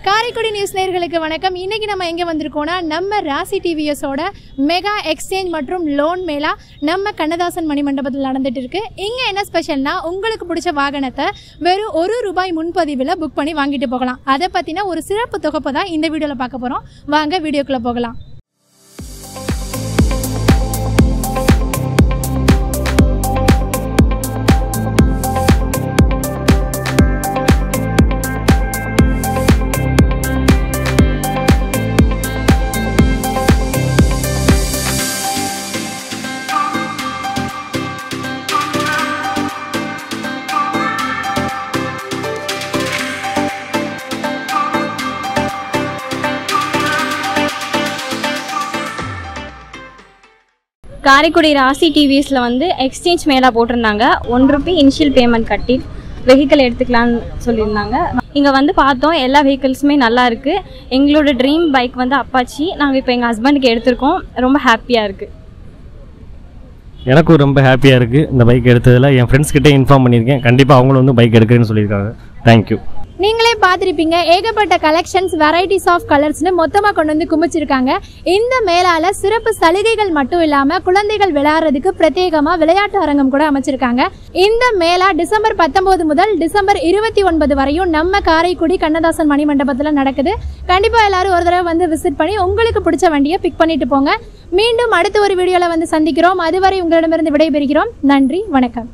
Karaikudi news நேயர்களுக்கு வணக்கம் இன்னைக்கு நம்ம எங்க வந்திருக்கோம்னா நம்ம ராசி டிவிஎஸோட மெகா எக்ஸ்சேஞ்ச் மற்றும் லோன் மேலா நம்ம கண்ணதாசன் மணிமண்டபத்தில் நடந்துட்டு இருக்கு இங்க என்ன ஸ்பெஷல்னா உங்களுக்கு பிடிச்ச வாகனத்தை வெறும் ஒரு ரூபாய் முன்பதிவில் புக் பண்ணி வாங்கிட்டு போகலாம் அதை பத்தின ஒரு சிறப்பு தொகுப்பு தான் இந்த வீடியோல பார்க்க போறோம் வாங்க வீடியோக்குள்ள போகலாம் காரைக்குடி ராசி டிவிஎஸ்ல வந்து எக்ஸ்சேஞ்ச் மேலா போட்டிருந்தாங்க ஒன் ருபி இனிஷியல் பேமெண்ட் கட்டி வெஹிக்கிள் எடுத்துக்கலாம்னு சொல்லியிருந்தாங்க இங்கே வந்து பார்த்தோம் எல்லா வெஹிக்கிள்ஸுமே நல்லா இருக்கு எங்களோட ட்ரீம் பைக் வந்து அப்பாச்சி நாங்கள் இப்போ எங்கள் ஹஸ்பண்டுக்கு எடுத்திருக்கோம் ரொம்ப ஹாப்பியாக இருக்குது எனக்கும் ரொம்ப ஹாப்பியாக இருக்குது இந்த பைக் எடுத்ததில் என் ஃப்ரெண்ட்ஸ் கிட்டே இன்ஃபார்ம் பண்ணியிருக்கேன் கண்டிப்பாக அவங்களும் வந்து பைக் எடுக்கிறேன்னு சொல்லியிருக்காங்க தேங்க்யூ நீங்களே பார்த்துருப்பீங்க ஏகப்பட்ட கலெக்ஷன்ஸ் வெரைட்டிஸ் ஆஃப் கலர்ஸ்னு மொத்தமாக கொண்டு வந்து குமிச்சிருக்காங்க இந்த மேலால சிறப்பு சலுகைகள் மட்டும் இல்லாமல் குழந்தைகள் விளையாடுறதுக்கு பிரத்யேகமாக விளையாட்டு அரங்கம் கூட அமைச்சிருக்காங்க இந்த மேலா டிசம்பர் பத்தொன்பது முதல் டிசம்பர் இருபத்தி ஒன்பது வரையும் நம்ம காரைக்குடி கண்ணதாசன் மணி மண்டபத்தில் நடக்குது கண்டிப்பாக எல்லாரும் ஒரு தடவை வந்து விசிட் பண்ணி உங்களுக்கு பிடிச்ச வண்டியை பிக் பண்ணிட்டு போங்க மீண்டும் அடுத்த ஒரு வீடியோவில் வந்து சந்திக்கிறோம் அதுவரை உங்களிடமிருந்து விடைபெறுகிறோம் நன்றி வணக்கம்